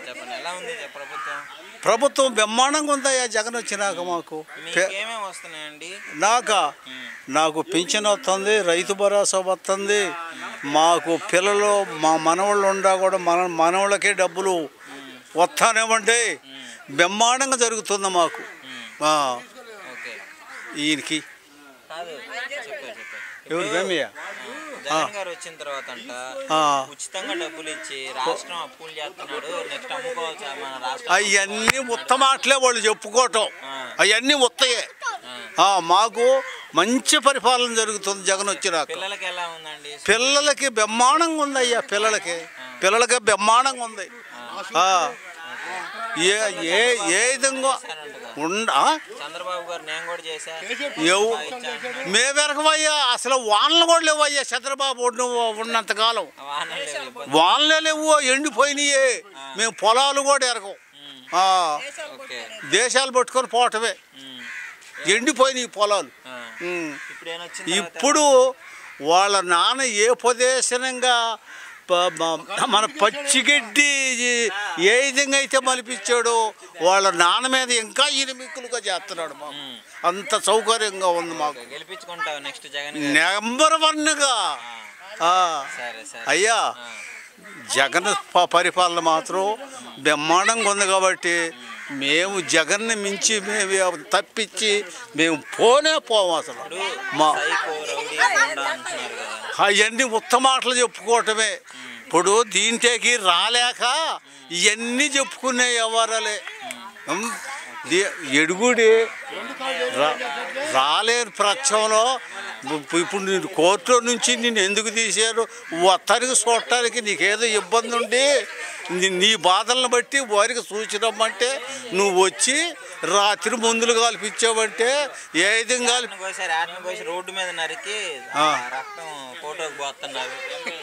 చెప్పండి ఎలా ఉంది ఈ ప్రభుత్వం ప్రభుత్వం బ్రహ్మాండంగా ఉందయ్యా జగన్ వచ్చినాక మాకు మీకు పె- ఏమేమి వస్తున్నాయండి నాకా ఉమ్. నాకు పింఛన్ వస్తుంది రైతు భరోసా వస్తుంది మాకు పిల్లలు మా మనవాళ్ళు ఉండా కూడా మన మనవాళ్ళకే డబ్బులు వస్తానేమంటే బ్రహ్మాండంగా జరుగుతుంది మాకు ఆ, ఓకే ఈయనకి కాదు చెప్పారు చెప్పారు ఎవరు బెమ్మయ్య జగన్ గారు వచ్చిన తర్వాత అంట ఆ. ఉచితంగా డబ్బులు ఇచ్చి రాష్ట్రం అప్పులు చేస్తున్నాడు నెక్స్ట్ అమ్ముకోవచ్చు మన రాష్ట్రం అవన్నీ ఉత్తమాటలే వాళ్ళు చెప్పుకోవటం అవన్నీ ఉత్తయే ఆ, మాకు మంచి పరిపాలన జరుగుతుంది జగన్ వచ్చినాక పిల్లలకి ఎలా ఉందండి పిల్లలకి బ్రహ్మాండంగా ఉంది అయ్యా పిల్లలకి పిల్లలకి బ్రహ్మాండంగా ఉంది ఆ, ఏ ఏ ఏ విధంగా ఉండ ఆ? చంద్రబాబు గారు నేను కూడా చేశా ఎవు మేమెరకమయ్యా అసలు వానలు కూడా లేవయ్యా చంద్రబాబు ఉన్న- ఉన్నంతకాలం వాహనాలు లేవు ఇబ్బంది వానలే లేవు ఎండిపోయినాయే మేము పొలాలు కూడా ఎరగం ఆ, ఓకే దేశాలు పట్టుకొని పోవటమే ఉమ్. ఎండిపోయినాయి పొలాలు ఆ. ఉమ్. ఇప్పుడు ఏం వచ్చిన తర్వాత ఇప్పుడు వాళ్ళ నాన్న ఏ ప్రదేశనంగా ప- మ- మన పచ్చిగడ్డి ఏ విధంగా అయితే మలిపించాడో వాళ్ళ నాన్న మీద ఇంకా ఇనిమిక్కులుగా చేస్తున్నాడు మాకు అంత సౌకర్యంగా ఉంది మాకు గెలిపించుకుంటావు నెక్స్ట్ జగన్ గారు నెంబర్ వన్గా ఆ, సరే సరే అయ్యా జగన్ ప- పరిపాలన మాత్రం బ్రహ్మాండంగా ఉంది కాబట్టి మేము జగన్ని మించి మేము తప్పించి మేము పోనే పోము అసలు మా సైకో రౌడీ గుండా అంటున్నారు కదా అవన్నీ ఉత్తమాటలు చెప్పుకోవటమే ఇప్పుడు దీంట్లోకి రాలేక ఇవన్నీ చెప్పుకునే వ్యవహారాలే ఉమ్, ది- ఎడుగుడి రా- రాలేని పక్షంలో ఇప్పు- ఇప్పుడు నేను కోర్టులో నుంచి నిన్ను ఎందుకు తీశారు వత్తానికి చూడటానికి నీకేదో ఇబ్బంది ఉండి నీ- నీ బాధలను బట్టి వారికి సూచనమ్మంటే నువ్వు వచ్చి రాత్రి మందులు కాల్పించావంటే ఏ విధంగా ఆటను కోసారు ఆటను కోసి రోడ్డు మీద నరికి ఆ. ఆ రక్తం ఫోటోకి పోతున్నారు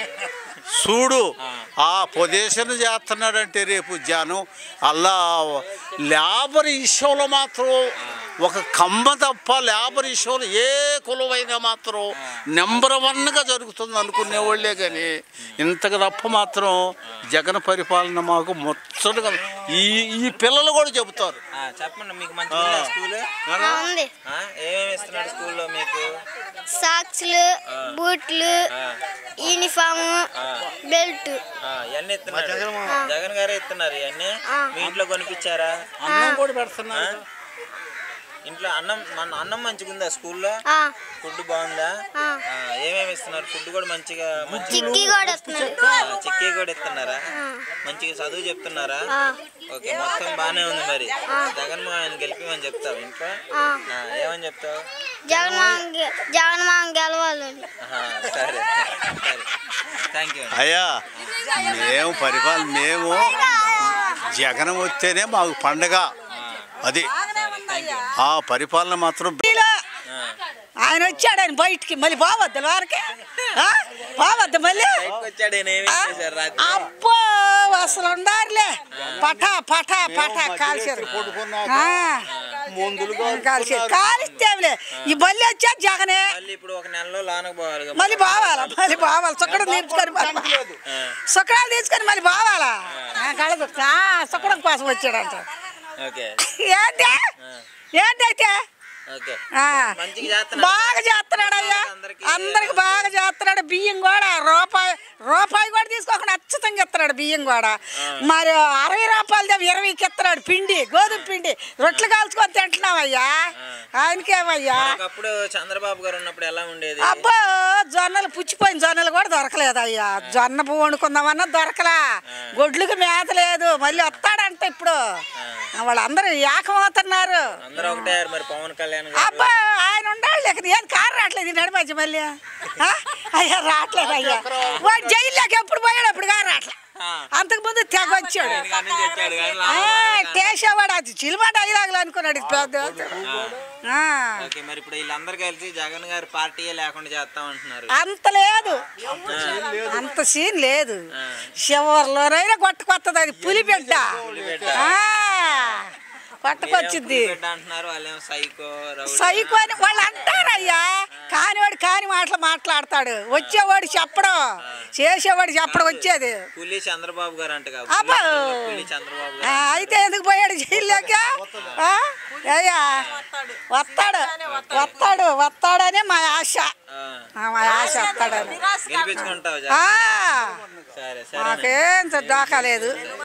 చూడు ఆ పొజిషన్ చేస్తున్నాడంటే రేపు జనం అలా లేబర్ విషయంలో మాత్రం ఒక కమ్మ తప్ప లేబర్ విషయంలో ఏ కులమైనా మాత్రం నెంబర్ వన్గా జరుగుతుంది అనుకునే వాళ్ళే కానీ ఇంతకు తప్ప మాత్రం జగన్ పరిపాలన మాకు ముచ్చటగా ఈ ఈ పిల్లలు కూడా చెబుతారు ఆ, చెప్పండి మీకు మంచిగా స్కూల్ ఉంది ఏమేమి ఇస్తున్నాడు స్కూల్లో మీకు సాక్స్లు బూట్లు యూనిఫామ్ బెల్ట్ ఆ, ఇవన్నీ ఇస్తున్నాడు జగన్ గారే ఇస్తున్నారు ఇవన్నీ మీ ఇంట్లో కొనిపించారా అన్నం కూడా పెడుతున్నారు ఇంట్లో అన్నం మన అన్నం మంచిగా ఉందా స్కూల్లో ఆ, ఫుడ్ బాగుందా ఆ. ఆ, ఏమేమి ఇస్తున్నారు ఫుడ్ కూడా మంచిగా మంచి చిక్కీ కూడా వస్తున్నాడు ఆ, చిక్కీ కూడా ఇస్తున్నారా మంచిగా చదువు చెప్తున్నారా ఆ, ఓకే మొత్తం బాగానే ఉంది మరి జగన్మోహన్ గెలిపిమని చెప్తావు ఇంట్లో ఆ. ఆ, ఏమని చెప్తావు జగన్ మామ గె- జగన్ మామ గెలవాలని ఆహా, సరే సరే థ్యాంక్ యూ అయ్యా మేము పరిపాలన మేము జగన్ వస్తేనే మాకు పండగ అది ఆ పరిపాలన మాత్రం ఆయన వచ్చాడు ఆయన బయటికి మళ్ళీ బావద్దు వారికి బావద్దు మళ్ళీ వచ్చాడు ఈయన ఏమేం చేశారు రాత్రి అబ్బో అసలు ఉండారులే పటా పటా పటా కాల్చారు ఆ, మందులు కాల్చారు కాలిస్తేమిలే ఈ బల్లి వచ్చా జగనే మళ్ళీ ఇప్పుడు ఒక నెలలో లోనకు పోవాలి కదా. మళ్ళీ బావాలా మళ్ళీ బావాలి సుక్కడం తీసుకొని సుక్కడాలు తీసుకొని మళ్ళీ బావాలా కలదు సుక్కడం కోసం వచ్చాడంట ఓకే ఏంటి ఏంటైతే ఓకే ఆ, మంచిగా చేస్తున్నాడు బాగా చేస్తున్నాడు అయ్యా అందరికీ అందరికి బాగా చేస్తున్నాడు బియ్యం కూడా రూపాయి రూపాయి కూడా తీసుకోకుండా అచ్చతంగా ఇస్తున్నాడు బియ్యం కూడా మరి అరవై రూపాయలు ఇరవైకి ఇస్తున్నాడు పిండి గోధుమ పిండి రొట్టెలు కాల్చుకొని తింటున్నావయ్యా ఆయనకేమయ్యా ఒకప్పుడు చంద్రబాబు గారు ఉన్నప్పుడు ఎలా ఉండేది అబ్బో జొన్నలు పుచ్చిపోయిన జొన్నలు కూడా దొరకలేదు అయ్యా జొన్న పువ్వు వండుకుందామన్నా దొరకలా గొడ్లకు మేత లేదు మళ్ళీ వస్తాడంట ఇప్పుడు వాళ్ళందరూ ఏకమవుతున్నారు అందరూ ఒకటే మరి పవన్ కళ్యాణ్ గారు అబ్బా ఆయన ఉండాలి లేక ఏం కారు రావట్లేదు ఈ నడిమధ్య మళ్ళీ ఆ? అయ్యా రావట్లేదు అయ్యా వాడు జైల్లోకి ఎప్పుడు పోయాడు అప్పుడు కారు రావట్లే అంతకు ముందు తెగ వచ్చాడు ఈయనకి అన్ని తెచ్చాడు కానీ ఆ, లాభం టేసేవాడు అది చిలుమ డైలాగులు అనుకున్నాడు ఇది పెద్ద ఆ, ఓకే మరి ఇప్పుడు వీళ్ళందరూ కలిసి జగన్ గారి పార్టీయే లేకుండా చేస్తామంటున్నారు అంత లేదు అంత సీన్ లేదు చివరిలోనైనా కొట్టుకొత్తది అది పులిబిడ్డ ఆ, పట్టుకొచ్చిద్ది బిడ్డ అంటున్నారు వాళ్ళేమో సైకో రౌడీ సైకో అని వాళ్ళు అంటారయ్యా కానివాడు కాని మాటలు మాట్లాడతాడు వచ్చేవాడు చెప్పడం చేసేవాడు చెప్పడం వచ్చేది పులి చంద్రబాబు గారు అంట కదా. అబ్బా. పులి చంద్రబాబు ఆ, గారు అయితే ఎందుకు పోయాడు జైల్లోకి ఆ? అయ్యా వస్తాడు వస్తాడు వస్తాడనే మా ఆశ ఆ, ఆ, మా ఆశ వస్తాడని గెలిపించుకుంటావు ఆ, సరే సరే మాకేం దోకా లేదు